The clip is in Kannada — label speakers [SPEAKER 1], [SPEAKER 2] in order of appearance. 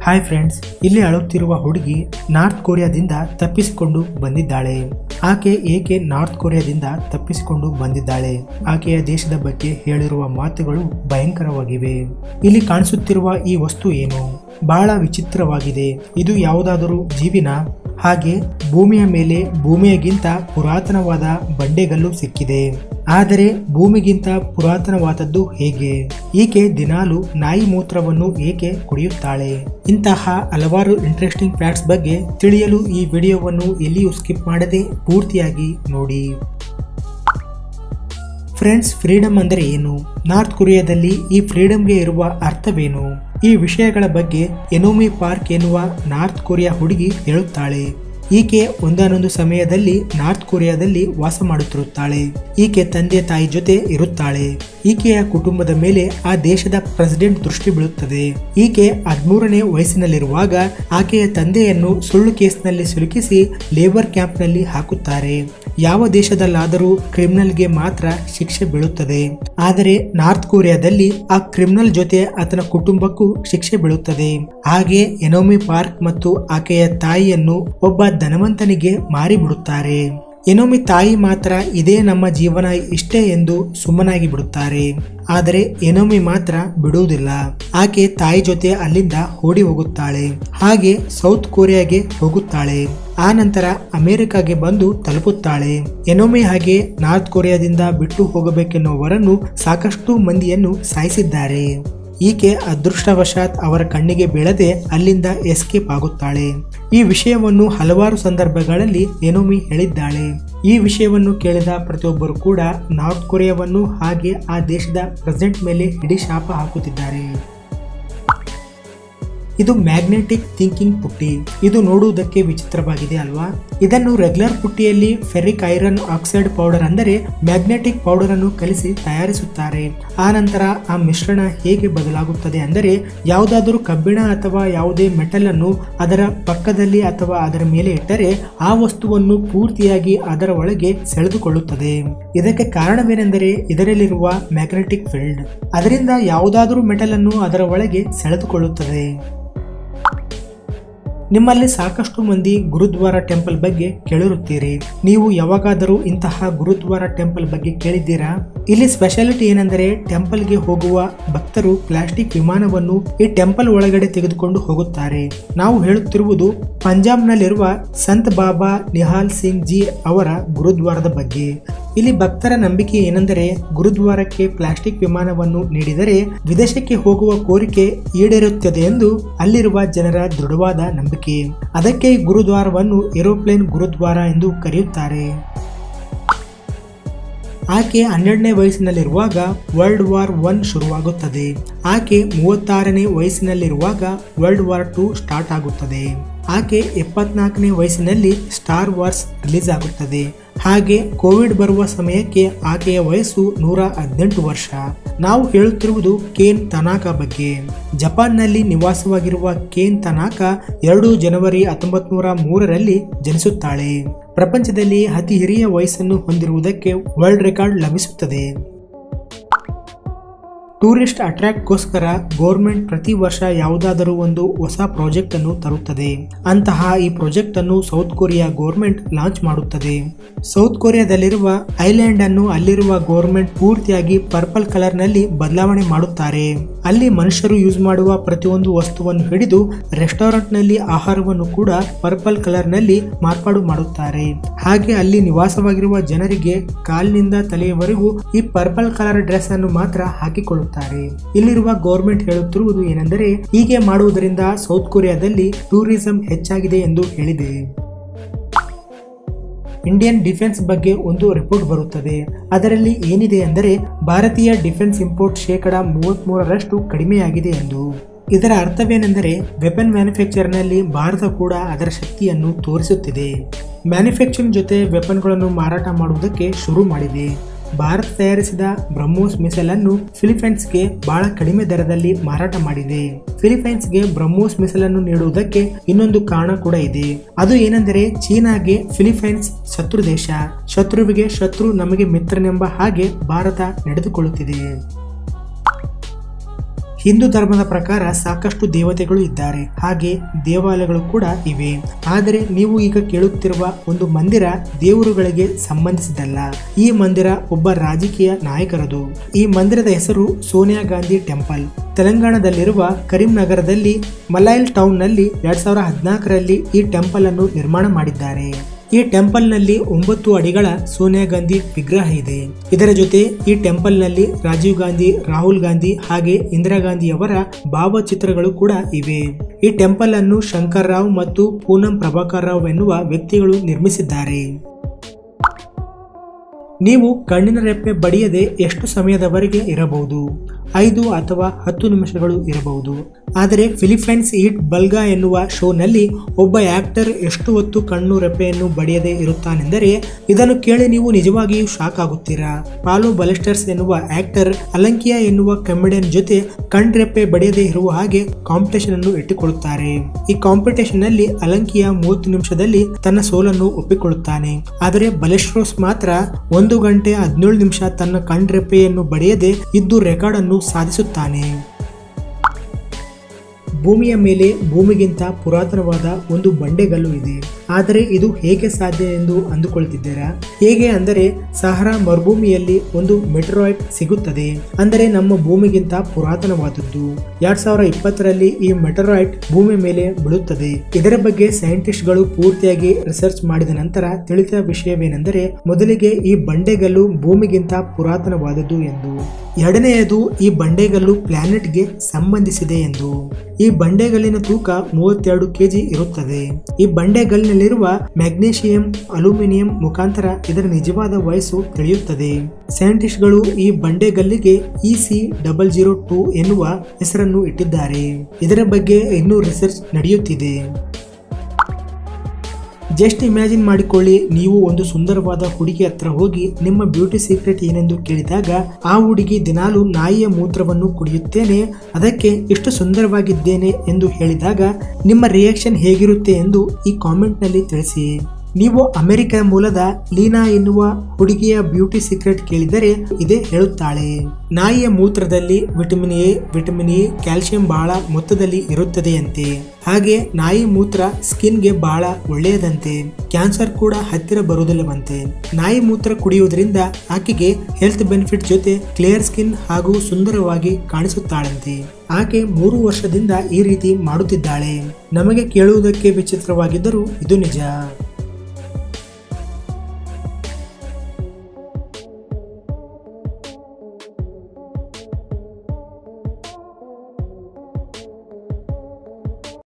[SPEAKER 1] ಹಾಯ್ ಫ್ರೆಂಡ್ಸ್ ಇಲ್ಲಿ ಅಳುತ್ತಿರುವ ಹುಡುಗಿ ನಾರ್ತ್ ಕೊರಿಯಾದಿಂದ ತಪ್ಪಿಸಿಕೊಂಡು ಬಂದಿದ್ದಾಳೆ ಆಕೆ ಏಕೆ ನಾರ್ತ್ ಕೊರಿಯಾದಿಂದ ತಪ್ಪಿಸಿಕೊಂಡು ಬಂದಿದ್ದಾಳೆ ಆಕೆಯ ದೇಶದ ಬಗ್ಗೆ ಹೇಳಿರುವ ಮಾತುಗಳು ಭಯಂಕರವಾಗಿವೆ ಇಲ್ಲಿ ಕಾಣಿಸುತ್ತಿರುವ ಈ ವಸ್ತು ಏನು ಬಹಳ ವಿಚಿತ್ರವಾಗಿದೆ ಇದು ಯಾವುದಾದರೂ ಜೀವಿನ ಹಾಗೆ ಭೂಮಿಯ ಮೇಲೆ ಭೂಮಿಯಗಿಂತ ಪುರಾತನವಾದ ಬಂಡೆಗಲ್ಲು ಸಿಕ್ಕಿದೆ ಆದರೆ ಭೂಮಿಗಿಂತ ಪುರಾತನವಾದದ್ದು ಹೇಗೆ ಈಕೆ ದಿನಾಲು ನಾಯಿ ಮೂತ್ರವನ್ನು ಏಕೆ ಕುಡಿಯುತ್ತಾಳೆ ಇಂತಹ ಹಲವಾರು ಇಂಟ್ರೆಸ್ಟಿಂಗ್ ಫ್ಯಾಕ್ಟ್ಸ್ ಬಗ್ಗೆ ತಿಳಿಯಲು ಈ ವಿಡಿಯೋವನ್ನು ಎಲ್ಲಿಯೂ ಸ್ಕಿಪ್ ಮಾಡದೆ ಪೂರ್ತಿಯಾಗಿ ನೋಡಿ ಫ್ರೆಂಡ್ಸ್ ಫ್ರೀಡಮ್ ಅಂದರೆ ಏನು ನಾರ್ತ್ ಕೊರಿಯಾದಲ್ಲಿ ಈ ಫ್ರೀಡಮ್ಗೆ ಇರುವ ಅರ್ಥವೇನು ಈ ವಿಷಯಗಳ ಬಗ್ಗೆ ಎನೋಮಿ ಪಾರ್ಕ್ ಎನ್ನುವ ನಾರ್ತ್ ಕೊರಿಯಾ ಹುಡುಗಿ ಹೇಳುತ್ತಾಳೆ ಈಕೆ ಒಂದಾನೊಂದು ಸಮಯದಲ್ಲಿ ನಾರ್ತ್ ಕೊರಿಯಾದಲ್ಲಿ ವಾಸ ಮಾಡುತ್ತಿರುತ್ತಾಳೆ ಈಕೆ ತಂದೆ ತಾಯಿ ಜೊತೆ ಇರುತ್ತಾಳೆ ಈಕೆಯ ಕುಟುಂಬದ ಮೇಲೆ ಆ ದೇಶದ ಪ್ರೆಸಿಡೆಂಟ್ ದೃಷ್ಟಿ ಬೀಳುತ್ತದೆ ಈಕೆ ಹದಿಮೂರನೇ ವಯಸ್ಸಿನಲ್ಲಿರುವಾಗ ಆಕೆಯ ತಂದೆಯನ್ನು ಸುಳ್ಳು ಕೇಸ್ನಲ್ಲಿ ಸಿಲುಕಿಸಿ ಲೇಬರ್ ಕ್ಯಾಂಪ್ನಲ್ಲಿ ಹಾಕುತ್ತಾರೆ ಯಾವ ದೇಶದಲ್ಲಾದರೂ ಕ್ರಿಮಿನಲ್ಗೆ ಮಾತ್ರ ಶಿಕ್ಷೆ ಬೀಳುತ್ತದೆ ಆದರೆ ನಾರ್ತ್ ಕೊರಿಯಾದಲ್ಲಿ ಆ ಕ್ರಿಮಿನಲ್ ಜೊತೆ ಆತನ ಕುಟುಂಬಕ್ಕೂ ಶಿಕ್ಷೆ ಬೀಳುತ್ತದೆ ಹಾಗೆ ಎನೋಮಿ ಪಾರ್ಕ್ ಮತ್ತು ಆಕೆಯ ತಾಯಿಯನ್ನು ಒಬ್ಬ ಧನವಂತನಿಗೆ ಮಾರಿಬಿಡುತ್ತಾರೆ ಎನೋಮಿ ತಾಯಿ ಮಾತ್ರ ಇದೇ ನಮ್ಮ ಜೀವನ ಇಷ್ಟೇ ಎಂದು ಸುಮ್ಮನಾಗಿ ಬಿಡುತ್ತಾರೆ ಆದರೆ ಎನೋಮಿ ಮಾತ್ರ ಬಿಡುವುದಿಲ್ಲ ಆಕೆ ತಾಯಿ ಜೊತೆ ಅಲ್ಲಿಂದ ಓಡಿ ಹೋಗುತ್ತಾಳೆ ಹಾಗೆ ಸೌತ್ ಕೊರಿಯಾಗೆ ಹೋಗುತ್ತಾಳೆ ಆ ನಂತರ ಅಮೆರಿಕಾಗೆ ಬಂದು ತಲುಪುತ್ತಾಳೆ ಎನೋಮಿ ಹಾಗೆ ನಾರ್ತ್ ಕೊರಿಯಾದಿಂದ ಬಿಟ್ಟು ಹೋಗಬೇಕೆನ್ನುವರನ್ನು ಸಾಕಷ್ಟು ಮಂದಿಯನ್ನು ಸಾಯಿಸಿದ್ದಾರೆ ಈಕೆ ಅದೃಷ್ಟವಶಾತ್ ಅವರ ಕಣ್ಣಿಗೆ ಬೀಳದೆ ಅಲ್ಲಿಂದ ಎಸ್ಕೇಪ್ ಆಗುತ್ತಾಳೆ ಈ ವಿಷಯವನ್ನು ಹಲವಾರು ಸಂದರ್ಭಗಳಲ್ಲಿ ಎನೋಮಿ ಹೇಳಿದ್ದಾಳೆ ಈ ವಿಷಯವನ್ನು ಕೇಳಿದ ಪ್ರತಿಯೊಬ್ಬರು ಕೂಡ ನಾರ್ತ್ ಕೊರಿಯಾವನ್ನು ಹಾಗೆ ಆ ದೇಶದ ಪ್ರೆಸಿಡೆಂಟ್ ಮೇಲೆ ಹಿಡಿ ಶಾಪ ಹಾಕುತ್ತಿದ್ದಾರೆ ಇದು ಮ್ಯಾಗ್ನೆಟಿಕ್ ಥಿಂಕಿಂಗ್ ಪುಟ್ಟಿ ಇದು ನೋಡುವುದಕ್ಕೆ ವಿಚಿತ್ರವಾಗಿದೆ ಅಲ್ವಾ ಇದನ್ನು ರೆಗ್ಯುಲರ್ ಪುಟ್ಟಿಯಲ್ಲಿ ಫೆರಿಕ್ ಐರನ್ ಆಕ್ಸೈಡ್ ಪೌಡರ್ ಅಂದರೆ ಮ್ಯಾಗ್ನೆಟಿಕ್ ಪೌಡರ್ ಅನ್ನು ಕಲಿಸಿ ತಯಾರಿಸುತ್ತಾರೆ ಆ ನಂತರ ಆ ಮಿಶ್ರಣ ಹೇಗೆ ಬದಲಾಗುತ್ತದೆ ಅಂದರೆ ಯಾವುದಾದರೂ ಕಬ್ಬಿಣ ಅಥವಾ ಯಾವುದೇ ಮೆಟಲ್ ಅನ್ನು ಅದರ ಪಕ್ಕದಲ್ಲಿ ಅಥವಾ ಅದರ ಮೇಲೆ ಇಟ್ಟರೆ ಆ ವಸ್ತುವನ್ನು ಪೂರ್ತಿಯಾಗಿ ಅದರ ಒಳಗೆ ಸೆಳೆದುಕೊಳ್ಳುತ್ತದೆ ಇದಕ್ಕೆ ಕಾರಣವೇನೆಂದರೆ ಇದರಲ್ಲಿರುವ ಮ್ಯಾಗ್ನೆಟಿಕ್ ಫೀಲ್ಡ್ ಅದರಿಂದ ಯಾವುದಾದರೂ ಮೆಟಲ್ ಅನ್ನು ಅದರ ಒಳಗೆ ಸೆಳೆದುಕೊಳ್ಳುತ್ತದೆ ನಿಮ್ಮಲ್ಲಿ ಸಾಕಷ್ಟು ಮಂದಿ ಗುರುದ್ವಾರ ಟೆಂಪಲ್ ಬಗ್ಗೆ ಕೇಳಿರುತ್ತೀರಿ ನೀವು ಯಾವಾಗಾದರೂ ಇಂತಹ ಗುರುದ್ವಾರ ಟೆಂಪಲ್ ಬಗ್ಗೆ ಕೇಳಿದ್ದೀರಾ ಇಲ್ಲಿ ಸ್ಪೆಷಾಲಿಟಿ ಏನೆಂದರೆ ಟೆಂಪಲ್ಗೆ ಹೋಗುವ ಭಕ್ತರು ಪ್ಲಾಸ್ಟಿಕ್ ವಿಮಾನವನ್ನು ಈ ಟೆಂಪಲ್ ಒಳಗಡೆ ತೆಗೆದುಕೊಂಡು ಹೋಗುತ್ತಾರೆ ನಾವು ಹೇಳುತ್ತಿರುವುದು ಪಂಜಾಬ್ನಲ್ಲಿರುವ ಸಂತ್ ಬಾಬಾ ನಿಹಾಲ್ ಸಿಂಗ್ ಜಿ ಅವರ ಗುರುದ್ವಾರದ ಬಗ್ಗೆ ಇಲ್ಲಿ ಭಕ್ತರ ನಂಬಿಕೆ ಏನೆಂದರೆ ಗುರುದ್ವಾರಕ್ಕೆ ಪ್ಲಾಸ್ಟಿಕ್ ವಿಮಾನವನ್ನು ನೀಡಿದರೆ ವಿದೇಶಕ್ಕೆ ಹೋಗುವ ಕೋರಿಕೆ ಈಡೇರುತ್ತದೆ ಎಂದು ಅಲ್ಲಿರುವ ಜನರ ದೃಢವಾದ ನಂಬಿಕೆ ಅದಕ್ಕೆ ಈ ಗುರುದ್ವಾರವನ್ನು ಏರೋಪ್ಲೇನ್ ಗುರುದ್ವಾರ ಎಂದು ಕರೆಯುತ್ತಾರೆ ಆಕೆ ಹನ್ನೆರಡನೇ ವಯಸ್ಸಿನಲ್ಲಿರುವಾಗ ವರ್ಲ್ಡ್ ವಾರ್ ಒನ್ ಶುರುವಾಗುತ್ತದೆ ಆಕೆ ಮೂವತ್ತಾರನೇ ವಯಸ್ಸಿನಲ್ಲಿರುವಾಗ ವರ್ಲ್ಡ್ ವಾರ್ ಟೂ ಸ್ಟಾರ್ಟ್ ಆಗುತ್ತದೆ ಆಕೆ ಎಪ್ಪತ್ನಾಲ್ಕನೇ ವಯಸ್ಸಿನಲ್ಲಿ ಸ್ಟಾರ್ ವಾರ್ಸ್ ರಿಲೀಸ್ ಆಗುತ್ತದೆ ಹಾಗೆ ಕೋವಿಡ್ ಬರುವ ಸಮಯಕ್ಕೆ ಆಕೆಯ ವಯಸ್ಸು ನೂರ ಹದಿನೆಂಟು ವರ್ಷ ನಾವು ಹೇಳುತ್ತಿರುವುದು ಕೇನ್ ತನಾಕ ಬಗ್ಗೆ ಜಪಾನ್ನಲ್ಲಿ ನಿವಾಸವಾಗಿರುವ ಕೇನ್ ತನಾಕ ಎರಡು ಜನವರಿ ಹತ್ತೊಂಬತ್ ನೂರ ಮೂರರಲ್ಲಿ ಜನಿಸುತ್ತಾಳೆ ಪ್ರಪಂಚದಲ್ಲಿ ಅತಿ ಹಿರಿಯ ವಯಸ್ಸನ್ನು ಹೊಂದಿರುವುದಕ್ಕೆ ವರ್ಲ್ಡ್ ರೆಕಾರ್ಡ್ ಲಭಿಸುತ್ತದೆ ಟೂರಿಸ್ಟ್ ಅಟ್ರಾಕ್ಟ್ಗೋಸ್ಕರ ಗೌರ್ಮೆಂಟ್ ಪ್ರತಿ ವರ್ಷ ಯಾವುದಾದರೂ ಒಂದು ಹೊಸ ಪ್ರಾಜೆಕ್ಟ್ ಅನ್ನು ತರುತ್ತದೆ ಅಂತಹ ಈ ಪ್ರಾಜೆಕ್ಟ್ ಅನ್ನು ಸೌತ್ ಕೊರಿಯಾ ಗೌರ್ಮೆಂಟ್ ಲಾಂಚ್ ಮಾಡುತ್ತದೆ ಸೌತ್ ಕೊರಿಯಾದಲ್ಲಿರುವ ಐಲ್ಯಾಂಡ್ ಅನ್ನು ಅಲ್ಲಿರುವ ಗೌರ್ಮೆಂಟ್ ಪೂರ್ತಿಯಾಗಿ ಪರ್ಪಲ್ ಕಲರ್ ನಲ್ಲಿ ಬದಲಾವಣೆ ಮಾಡುತ್ತಾರೆ ಅಲ್ಲಿ ಮನುಷ್ಯರು ಯೂಸ್ ಮಾಡುವ ಪ್ರತಿಯೊಂದು ವಸ್ತುವನ್ನು ಹಿಡಿದು ರೆಸ್ಟೋರೆಂಟ್ ನಲ್ಲಿ ಆಹಾರವನ್ನು ಕೂಡ ಪರ್ಪಲ್ ಕಲರ್ ನಲ್ಲಿ ಮಾರ್ಪಾಡು ಮಾಡುತ್ತಾರೆ ಹಾಗೆ ಅಲ್ಲಿ ನಿವಾಸವಾಗಿರುವ ಜನರಿಗೆ ಕಾಲಿನಿಂದ ತಲೆಯವರೆಗೂ ಈ ಪರ್ಪಲ್ ಕಲರ್ ಡ್ರೆಸ್ ಅನ್ನು ಮಾತ್ರ ಹಾಕಿಕೊಳ್ಳುತ್ತಾರೆ ಇಲ್ಲಿರುವ ಗೌರ್ಮೆಂಟ್ ಹೇಳುತ್ತಿರುವುದು ಏನೆಂದರೆ ಹೀಗೆ ಮಾಡುವುದರಿಂದ ಸೌತ್ ಕೊರಿಯಾದಲ್ಲಿ ಟೂರಿಸಂ ಹೆಚ್ಚಾಗಿದೆ ಎಂದು ಹೇಳಿದೆ ಇಂಡಿಯನ್ ಡಿಫೆನ್ಸ್ ಬಗ್ಗೆ ಒಂದು ರಿಪೋರ್ಟ್ ಬರುತ್ತದೆ ಅದರಲ್ಲಿ ಏನಿದೆ ಅಂದರೆ ಭಾರತೀಯ ಡಿಫೆನ್ಸ್ ಇಂಪೋರ್ಟ್ ಶೇಕಡ ಮೂವತ್ತ್ ಮೂರರಷ್ಟು ಕಡಿಮೆಯಾಗಿದೆ ಎಂದು ಇದರ ಅರ್ಥವೇನೆಂದರೆ ವೆಪನ್ ಮ್ಯಾನುಫ್ಯಾಕ್ಚರ್ನಲ್ಲಿ ಭಾರತ ಕೂಡ ಅದರ ಶಕ್ತಿಯನ್ನು ತೋರಿಸುತ್ತಿದೆ ಮ್ಯಾನುಫ್ಯಾಕ್ಚರಿಂಗ್ ಜೊತೆ ವೆಪನ್ಗಳನ್ನು ಮಾರಾಟ ಮಾಡುವುದಕ್ಕೆ ಶುರು ಮಾಡಿದೆ ಭಾರತ ತಯಾರಿಸಿದ ಬ್ರಹ್ಮೋಸ್ ಮಿಸೈಲ್ ಅನ್ನು ಫಿಲಿಪೈನ್ಸ್ಗೆ ಬಹಳ ಕಡಿಮೆ ದರದಲ್ಲಿ ಮಾರಾಟ ಮಾಡಿದೆ ಫಿಲಿಪೈನ್ಸ್ಗೆ ಬ್ರಹ್ಮೋಸ್ ಮಿಸೈಲ್ ಅನ್ನು ನೀಡುವುದಕ್ಕೆ ಇನ್ನೊಂದು ಕಾರಣ ಕೂಡ ಇದೆ ಅದು ಏನೆಂದರೆ ಚೀನಾಗೆ ಫಿಲಿಪೈನ್ಸ್ ಶತ್ರು ದೇಶ ಶತ್ರುವಿಗೆ ಶತ್ರು ನಮಗೆ ಮಿತ್ರನೆಂಬ ಹಾಗೆ ಭಾರತ ನಡೆದುಕೊಳ್ಳುತ್ತಿದೆ ಹಿಂದೂ ಧರ್ಮದ ಪ್ರಕಾರ ಸಾಕಷ್ಟು ದೇವತೆಗಳು ಇದ್ದಾರೆ ಹಾಗೆ ದೇವಾಲಯಗಳು ಕೂಡ ಇವೆ ಆದರೆ ನೀವು ಈಗ ಕೇಳುತ್ತಿರುವ ಒಂದು ಮಂದಿರ ದೇವರುಗಳಿಗೆ ಸಂಬಂಧಿಸಿದಲ್ಲ ಈ ಮಂದಿರ ಒಬ್ಬ ರಾಜಕೀಯ ನಾಯಕರದು ಈ ಮಂದಿರದ ಹೆಸರು ಸೋನಿಯಾ ಗಾಂಧಿ ಟೆಂಪಲ್ ತೆಲಂಗಾಣದಲ್ಲಿರುವ ಕರೀಂನಗರದಲ್ಲಿ ಮಲೈಲ್ ಟೌನ್ ನಲ್ಲಿ ಎರಡ್ ಸಾವಿರದ ಹದಿನಾಲ್ಕರಲ್ಲಿ ಈ ಟೆಂಪಲ್ ಅನ್ನು ನಿರ್ಮಾಣ ಮಾಡಿದ್ದಾರೆ ಈ ಟೆಂಪಲ್ ನಲ್ಲಿ ಒಂಬತ್ತು ಅಡಿಗಳ ಸೋನಿಯಾ ಗಾಂಧಿ ವಿಗ್ರಹ ಇದೆ ಇದರ ಜೊತೆ ಈ ಟೆಂಪಲ್ ನಲ್ಲಿ ರಾಜೀವ್ ಗಾಂಧಿ ರಾಹುಲ್ ಗಾಂಧಿ ಹಾಗೆ ಇಂದಿರಾ ಗಾಂಧಿ ಅವರ ಭಾವಚಿತ್ರಗಳು ಕೂಡ ಇವೆ ಈ ಟೆಂಪಲ್ ಅನ್ನು ಶಂಕರ್ ರಾವ್ ಮತ್ತು ಪೂನಂ ಪ್ರಭಾಕರ್ ರಾವ್ ಎನ್ನುವ ವ್ಯಕ್ತಿಗಳು ನಿರ್ಮಿಸಿದ್ದಾರೆ ನೀವು ಕಣ್ಣಿನ ರೆಪ್ಪೆ ಬಡಿಯದೆ ಎಷ್ಟು ಸಮಯದವರೆಗೆ ಇರಬಹುದು ಐದು ಅಥವಾ ಹತ್ತು ನಿಮಿಷಗಳು ಇರಬಹುದು ಆದರೆ ಫಿಲಿಪೈನ್ಸ್ ಈಟ್ ಬಲ್ಗಾ ಎನ್ನುವ ಶೋನಲ್ಲಿ ಒಬ್ಬ ಆಕ್ಟರ್ ಎಷ್ಟು ಹೊತ್ತು ಕಣ್ಣು ರೆಪ್ಪೆಯನ್ನು ಬಡಿಯದೆ ಇರುತ್ತಾನೆಂದರೆ ಇದನ್ನು ಕೇಳಿ ನೀವು ನಿಜವಾಗಿಯೂ ಶಾಕ್ ಆಗುತ್ತೀರಾ ಪಾಲೋ ಬಲೆಸ್ಟರ್ಸ್ ಎನ್ನುವ ಆಕ್ಟರ್ ಅಲಂಕಿಯಾ ಎನ್ನುವ ಕಮಿಡಿಯನ್ ಜೊತೆ ಕಣ್ರೆಪ್ಪೆ ಬಡಿಯದೆ ಇರುವ ಹಾಗೆ ಕಾಂಪಿಟೇಷನ್ ಅನ್ನು ಇಟ್ಟುಕೊಳ್ಳುತ್ತಾರೆ ಈ ಕಾಂಪಿಟೇಷನ್ ನಲ್ಲಿ ಅಲಂಕಿಯಾ ಮೂವತ್ತು ನಿಮಿಷದಲ್ಲಿ ತನ್ನ ಸೋಲನ್ನು ಒಪ್ಪಿಕೊಳ್ಳುತ್ತಾನೆ ಆದರೆ ಬಲೆಸ್ಟ್ರೋಸ್ ಮಾತ್ರ ಒಂದು ಗಂಟೆ ಹದಿನೇಳು ನಿಮಿಷ ತನ್ನ ಕಣ್ರೆಪ್ಪೆಯನ್ನು ಬಡಿಯದೆ ಇದ್ದು ರೆಕಾರ್ಡ್ ಅನ್ನು ಸಾಧಿಸುತ್ತಾನೆ ಭೂಮಿಯ ಮೇಲೆ ಭೂಮಿಗಿಂತ ಪುರಾತನವಾದ ಒಂದು ಬಂಡೆಗಲ್ಲು ಇದೆ ಆದರೆ ಇದು ಹೇಗೆ ಸಾಧ್ಯ ಎಂದು ಅಂದುಕೊಳ್ತಿದ್ದೀರಾ ಹೇಗೆ ಅಂದರೆ ಸಹರಾ ಮರುಭೂಮಿಯಲ್ಲಿ ಒಂದು ಮೆಟ್ರಾಯ್ಡ್ ಸಿಗುತ್ತದೆ ಅಂದರೆ ನಮ್ಮ ಭೂಮಿಗಿಂತ ಪುರಾತನವಾದದ್ದು ಎರಡ್ ಸಾವಿರದ ಇಪ್ಪತ್ತರಲ್ಲಿ ಈ ಮೆಟರಾಯ್ಡ್ ಭೂಮಿ ಮೇಲೆ ಬೀಳುತ್ತದೆ ಇದರ ಬಗ್ಗೆ ಸೈಂಟಿಸ್ಟ್ಗಳು ಪೂರ್ತಿಯಾಗಿ ರಿಸರ್ಚ್ ಮಾಡಿದ ನಂತರ ತಿಳಿದ ವಿಷಯವೇನೆಂದರೆ ಮೊದಲಿಗೆ ಈ ಬಂಡೆಗಲ್ಲು ಭೂಮಿಗಿಂತ ಪುರಾತನವಾದದ್ದು ಎಂದು ಎರಡನೆಯದು ಈ ಬಂಡೆಗಲ್ಲು ಪ್ಲಾನೆಟ್ಗೆ ಸಂಬಂಧಿಸಿದೆ ಎಂದು ಈ ಬಂಡೆಗಲ್ಲಿನ ತೂಕ ಮೂವತ್ತೆರಡು ಕೆಜಿ ಇರುತ್ತದೆ ಈ ಬಂಡೆಗಲ್ಲಿನಲ್ಲಿರುವ ಮ್ಯಾಗ್ನೇಷಿಯಂ ಅಲ್ಯೂಮಿನಿಯಂ ಮುಖಾಂತರ ಇದರ ನಿಜವಾದ ವಯಸ್ಸು ತಿಳಿಯುತ್ತದೆ ಸೈಂಟಿಸ್ಟ್ಗಳು ಈ ಬಂಡೆಗಲ್ಲಿಗೆ E C double zero two ಎನ್ನುವ ಹೆಸರನ್ನು ಇಟ್ಟಿದ್ದಾರೆ ಇದರ ಬಗ್ಗೆ ಇನ್ನೂ ರಿಸರ್ಚ್ ನಡೆಯುತ್ತಿದೆ ಜಸ್ಟ್ ಇಮ್ಯಾಜಿನ್ ಮಾಡಿಕೊಳ್ಳಿ ನೀವು ಒಂದು ಸುಂದರವಾದ ಹುಡುಗಿ ಹತ್ರ ಹೋಗಿ ನಿಮ್ಮ ಬ್ಯೂಟಿ ಸೀಕ್ರೆಟ್ ಏನೆಂದು ಕೇಳಿದಾಗ ಆ ಹುಡುಗಿ ದಿನಾಲು ನಾಯಿಯ ಮೂತ್ರವನ್ನು ಕುಡಿಯುತ್ತೇನೆ ಅದಕ್ಕೆ ಇಷ್ಟು ಸುಂದರವಾಗಿದ್ದೇನೆ ಎಂದು ಹೇಳಿದಾಗ ನಿಮ್ಮ ರಿಯಾಕ್ಷನ್ ಹೇಗಿರುತ್ತೆ ಎಂದು ಈ ಕಾಮೆಂಟ್ನಲ್ಲಿ ತಿಳಿಸಿ ನೀವು ಅಮೆರಿಕ ಮೂಲದ ಲೀನಾ ಎನ್ನುವ ಹುಡುಗಿಯ ಬ್ಯೂಟಿ ಸೀಕ್ರೆಟ್ ಕೇಳಿದರೆ ಇದೇ ಹೇಳುತ್ತಾಳೆ ನಾಯಿಯ ಮೂತ್ರದಲ್ಲಿ vitamin A vitamin A calcium ಬಹಳ ಮೊತ್ತದಲ್ಲಿ ಇರುತ್ತದೆಯಂತೆ ಹಾಗೆ ನಾಯಿ ಮೂತ್ರ ಸ್ಕಿನ್ಗೆ ಬಹಳ ಒಳ್ಳೆಯದಂತೆ ಕ್ಯಾನ್ಸರ್ ಕೂಡ ಹತ್ತಿರ ಬರುವುದಿಲ್ಲವಂತೆ ನಾಯಿ ಮೂತ್ರ ಕುಡಿಯುವುದರಿಂದ ಆಕೆಗೆ ಹೆಲ್ತ್ ಬೆನಿಫಿಟ್ ಜೊತೆ ಕ್ಲಿಯರ್ ಸ್ಕಿನ್ ಹಾಗೂ ಸುಂದರವಾಗಿ ಕಾಣಿಸುತ್ತಾಳಂತೆ ಆಕೆ ಮೂರು ವರ್ಷದಿಂದ ಈ ರೀತಿ ಮಾಡುತ್ತಿದ್ದಾಳೆ ನಮಗೆ ಕೇಳುವುದಕ್ಕೆ ವಿಚಿತ್ರವಾಗಿದ್ದರೂ ಇದು ನಿಜ